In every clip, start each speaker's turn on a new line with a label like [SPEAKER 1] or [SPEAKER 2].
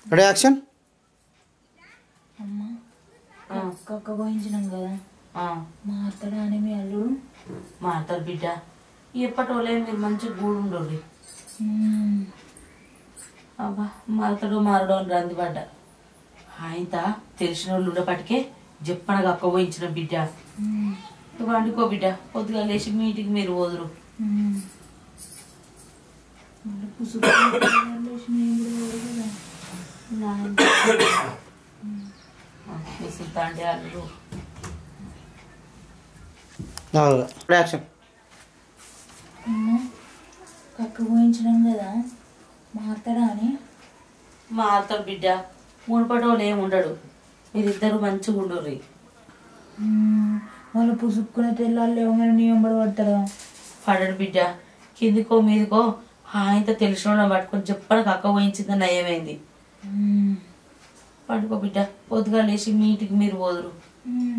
[SPEAKER 1] Ready action
[SPEAKER 2] అమ్మ కక్క పోయించినాం కదా మాట్లాడా అని మీ అల్లుడు
[SPEAKER 3] మాట్లాడు బిడ్డ ఎప్పటోలే మీరు మంచి గూడు ఉండరు
[SPEAKER 2] మ్మ్.
[SPEAKER 3] అబ్బా మారతడు మారడు అని రందిపడ్డ ఆయన తెలిసిన వాళ్ళు ఉండపటికే చెప్పనగా అక్కబోయించిన బిడ్డ
[SPEAKER 2] మ్మ్.
[SPEAKER 3] నువ్వు వండుకో బిడ్డ పొద్దుగా లేచి మీ ఇంటికి మీరు పోదురు
[SPEAKER 2] మ్మ్. మళ్ళీ పుసుగు లేచి నేను కూడా పోరు కదా.
[SPEAKER 3] విసులుతా అంటే అల్లుడు
[SPEAKER 1] రెడీ యాక్షన్
[SPEAKER 2] అమ్మ కక్క పోయించినాం కదా మాట్లాడా అని
[SPEAKER 3] మారతాడు బిడ్డ మునుపటోళ్ళు ఏమి ఉండడు మీరిద్దరు మంచిగా ఉండరు
[SPEAKER 2] మ్మ్. మళ్ళీ పుసుక్కునే తెల్లాలు లేవగానే నీ వెంబడి పడతాడా
[SPEAKER 3] పడడు బిడ్డ కిందికో మీదికో ఆయనతో తెలిసిన వాళ్ళని పట్టుకొని చెప్పనకు అక్క పోయించిందని నయమైంది
[SPEAKER 2] మ్మ్.
[SPEAKER 3] పండుకో బిడ్డ పొద్దుగా లేచి మీ ఇంటికి మీరు పోదురు
[SPEAKER 2] మ్మ్.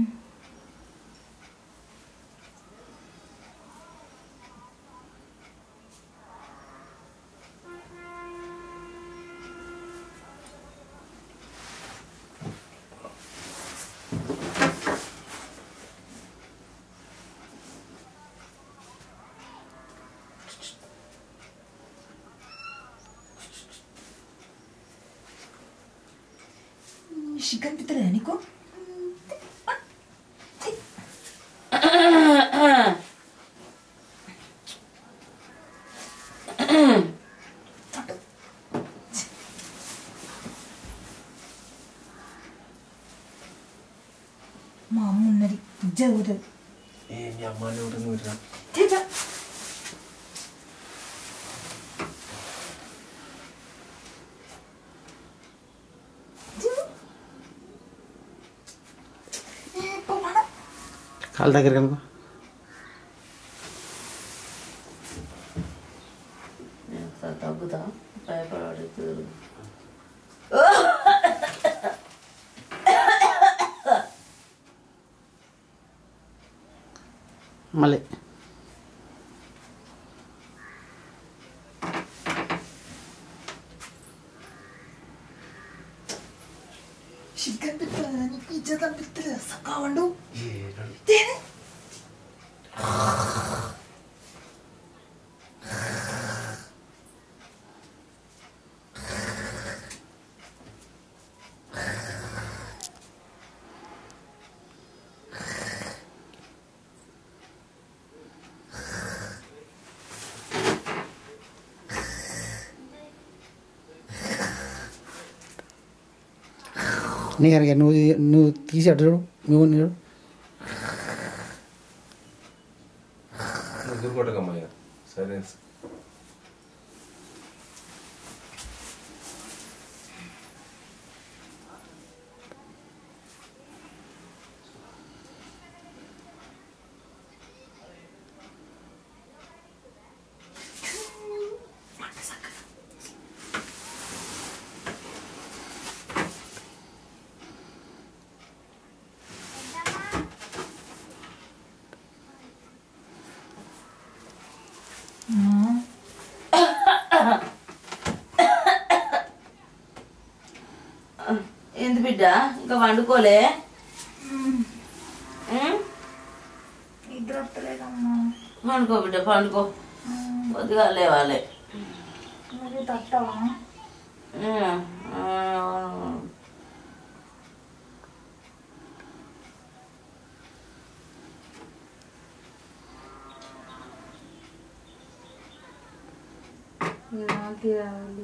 [SPEAKER 2] సిగ్గనిపిస్తలేదా నీకు మా అమ్మ ఉన్నది జరుగుతుంది
[SPEAKER 4] ఏ మీ అమ్మాయిని ఉంటుంది మీరు రా.
[SPEAKER 1] కాళ్ళ దగ్గరికి అనుకో
[SPEAKER 3] నేను ఒకసారి తగ్గుతా భయపడదు
[SPEAKER 1] మళ్ళీ
[SPEAKER 2] సిగ్గనిపిస్తలేదా నీకు ఇజ్జత్ అనిపిస్తలేదా సక్కా వండు
[SPEAKER 4] ఏ రా.
[SPEAKER 1] నీ కనుక నువ్వు నువ్వు తీసి అటు చూడు నువ్వు నీడు
[SPEAKER 4] ముగ్గురు కొట్టకమ్మా ఇక సరే
[SPEAKER 3] ఏంది బిడ్డ ఇంకా వండుకోలే ఉం?
[SPEAKER 2] నిద్ర వస్తలేదమ్మా
[SPEAKER 3] పండుకో బిడ్డ పండుకో కొద్దిగా లేవాలి
[SPEAKER 2] మరి తట్టవా
[SPEAKER 3] ఉం. ఆ.
[SPEAKER 2] నాకు